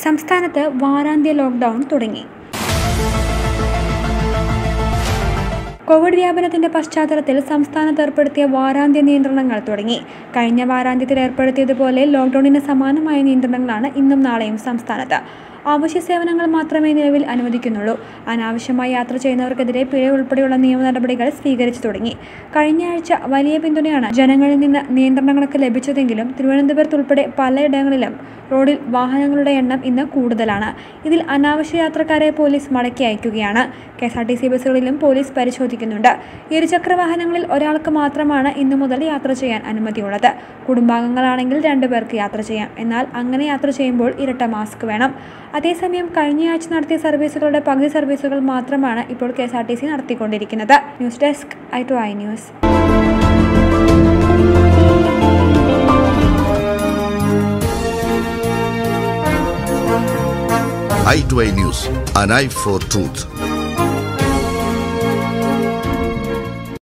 സംസ്ഥാനത്ത് വാരാന്ത്യ ലോക്ക്ഡൌൺ തുടങ്ങി കോവിഡ് വ്യാപനത്തിന്റെ പശ്ചാത്തലത്തിൽ സംസ്ഥാനത്ത് ഏർപ്പെടുത്തിയ വാരാന്ത്യ നിയന്ത്രണങ്ങൾ തുടങ്ങി കഴിഞ്ഞ വാരാന്ത്യത്തിൽ ഏർപ്പെടുത്തിയതുപോലെ ലോക്ക്ഡൌണിന് സമാനമായ നിയന്ത്രണങ്ങളാണ് ഇന്നും നാളെയും സംസ്ഥാനത്ത് അവശ്യ സേവനങ്ങൾ മാത്രമേ നിലവിൽ അനുവദിക്കുന്നുള്ളൂ അനാവശ്യമായി യാത്ര ചെയ്യുന്നവർക്കെതിരെ പിഴ ഉൾപ്പെടെയുള്ള നിയമ നടപടികൾ സ്വീകരിച്ചു തുടങ്ങി കഴിഞ്ഞ ആഴ്ച വലിയ പിന്തുണയാണ് ജനങ്ങളിൽ നിന്ന് നിയന്ത്രണങ്ങൾക്ക് ലഭിച്ചതെങ്കിലും തിരുവനന്തപുരത്ത് ഉൾപ്പെടെ പലയിടങ്ങളിലും റോഡിൽ വാഹനങ്ങളുടെ എണ്ണം ഇന്ന് കൂടുതലാണ് ഇതിൽ അനാവശ്യ യാത്രക്കാരെ പോലീസ് മടക്കി അയക്കുകയാണ് K S R T C ബസ്സുകളിലും പോലീസ് പരിശോധിക്കുന്നുണ്ട് ഇരുചക്ര വാഹനങ്ങളിൽ ഒരാൾക്ക് മാത്രമാണ് ഇന്നു മുതൽ യാത്ര ചെയ്യാൻ അനുമതിയുള്ളത് കുടുംബാംഗങ്ങളാണെങ്കിൽ രണ്ടു പേർക്ക് യാത്ര ചെയ്യാം എന്നാൽ അങ്ങനെ യാത്ര ചെയ്യുമ്പോൾ ഇരട്ട മാസ്ക് വേണം അതേസമയം കഴിഞ്ഞയാഴ്ച നടത്തിയ സർവീസുകളുടെ പകുതി സർവീസുകൾ മാത്രമാണ് ഇപ്പോൾ K S R T C നടത്തിക്കൊണ്ടിരിക്കുന്നത് news desk I two I news i2i News, an eye for truth.